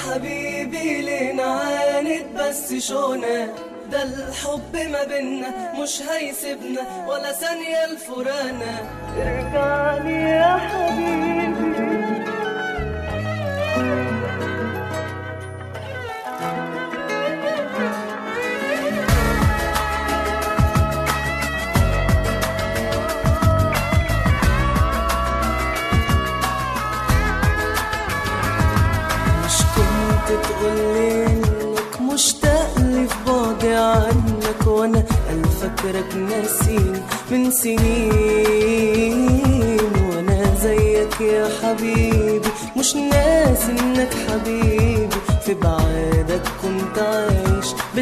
حبيبي ليه نعاند بس شونا ده الحب ما بينا مش هيسيبنا ولا ثانية الفرانا ارجع لي يا حبيبي مش كنت تقولي انك مشتاق لي في بعدي عنك وانا الفكرك ناسين من سنين وانا زيك يا حبيبي مش ناسي انك حبيبي في بعادك كنت عايش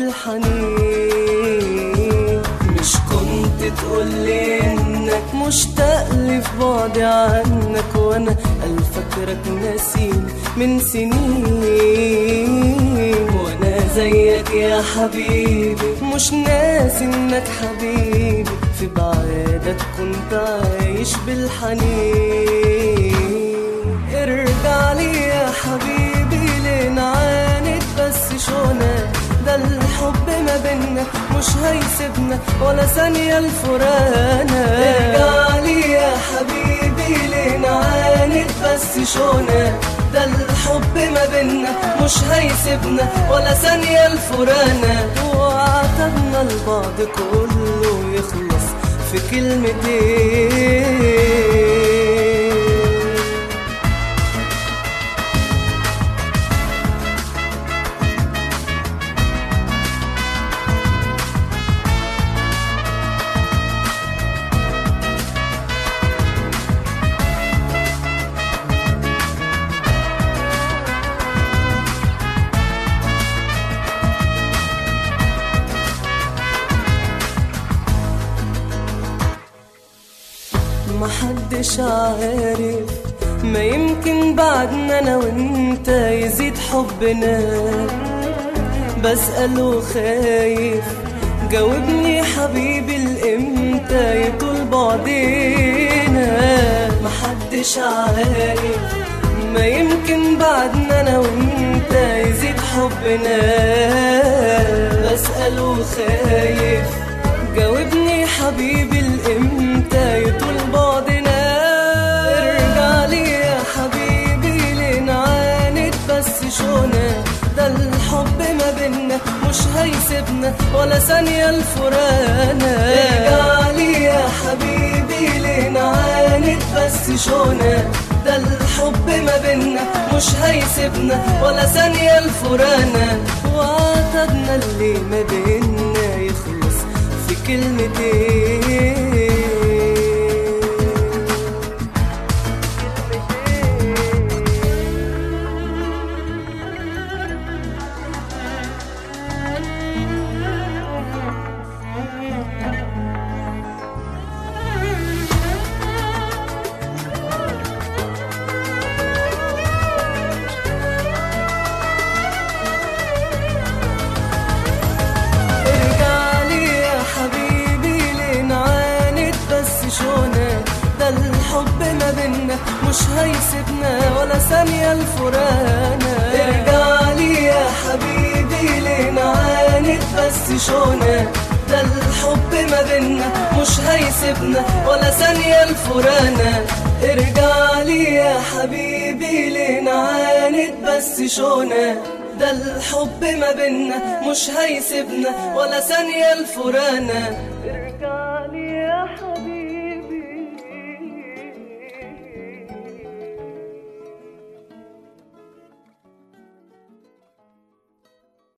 بالحنين مش كنت تقولي انك مشتاق لي في بعدي عنك وانا الفكرك ناسين من سنين وانا زيك يا حبيبي مش ناسي انك حبيبي في بعادك كنت عايش بالحنين ارجع لي يا حبيبي ليه نعاند بس شونا ده الحب ما بينا مش هيسيبنا ولا ثانية الفرانا ارجع لي يا حبيبي ليه نعاند بس شونا ده الحب ما بينا مش هيسيبنا ولا ثانية الفرانا وعتبنا البعض كله يخلص في كلمتين محدش عارف ما يمكن بعدنا انا وانت يزيد حبنا بسأله خايف جاوبني حبيبي الامتى يطول بعدنا محدش عارف ما يمكن بعدنا انا وانت يزيد حبنا بسأله خايف جاوبني حبيبي الامتى يطول بعدنا ارجع لي يا حبيبي ليه نعاند بس شونا ده الحب ما بينا مش هيسيبنا ولا ثانية الفرانا ارجع لي يا حبيبي ليه نعاند بس شونا ده الحب ما بينا مش هيسيبنا ولا ثانية الفرانا وعتبنا اللي ما بينا يخلص في كلمتين ارجع لي يا حبيبي ليه نعاند بس شونا ده الحب ما بينا مش هيسيبنا ولا ثانية الفرانا ارجع لي يا حبيبي ليه نعاند بس شونا ده الحب ما بينا مش هيسيبنا ولا ثانية الفرانا ارجع لي يا حبيبي ليه نعاند بس شونا ده الحب ما بينا مش هيسيبنا ولا ثانية الفرانا